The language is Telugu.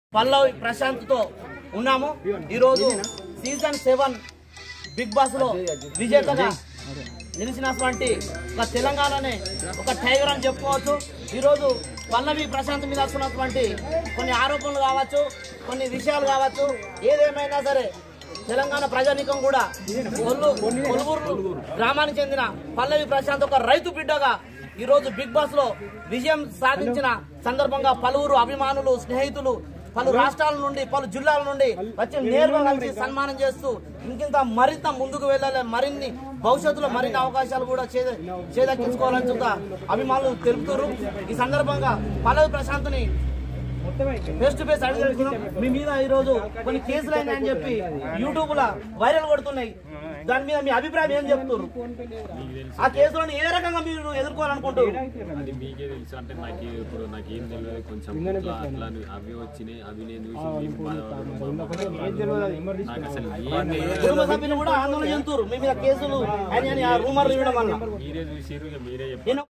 పల్లవి ప్రశాంత్తో ఉన్నాము ఈరోజు సీజన్ సెవెన్ బిగ్ బాస్ లో విజేతగా నిలిచినటువంటి ఒక తెలంగాణనే ఒక టైగర్ అని చెప్పుకోవచ్చు ఈరోజు పల్లవి ప్రశాంత్ మీద వస్తున్నటువంటి కొన్ని ఆరోపణలు కావచ్చు కొన్ని విషయాలు కావచ్చు ఏదేమైనా సరే తెలంగాణ ప్రజానీకం కూడా కొల్లు కొలుగురు గ్రామానికి చెందిన పల్లవి ప్రశాంత్ ఒక రైతు బిడ్డగా ఈ రోజు బిగ్ బాస్ లో విజయం సాధించిన సందర్భంగా పలువురు అభిమానులు స్నేహితులు పలు రాష్ట్రాల నుండి పలు జిల్లాల నుండి వచ్చి నేరుగా కలిసి సన్మానం చేస్తూ ఇంకింత మరింత ముందుకు వెళ్ళాలి మరిన్ని భవిష్యత్తులో మరిన్ని అవకాశాలు కూడా చేద- చేదక్కించుకోవాలని చూత అభిమానులు తెలుపుతారు ఈ సందర్భంగా పల్లవి ప్రశాంత్ని ఫేస్ టు ఫేస్ అడిగి తెలుసుకున్నాం. మీ మీద ఈ రోజు కొన్ని కేసులు అయినాయని చెప్పి యూట్యూబ్ లో వైరల్ కొడుతున్నాయి దాని మీద మీ అభిప్రాయం ఏం చెప్తారు ఆ కేసులను ఏ రకంగా మీరు ఎదుర్కోవాలనుకుంటారు అది మీకే తెలుసు అంటే నాకు ఇప్పుడు నాకు ఏం తెలియదు కొంచెం అట్లా అట్లా అని అవి వచ్చినాయి అవి నేను చూసి మేము బాధపడ్డాము. నాకు అసలు ఏం తెలియదు. కుటుంబ సభ్యులు కూడా ఆందోళన చెందుతారు మీ మీద కేసులు అని అని ఆ రూమర్లు ఇవ్వడం వల్ల మీరే చూసిర్రు ఇక మీరే చెప్పండి నేను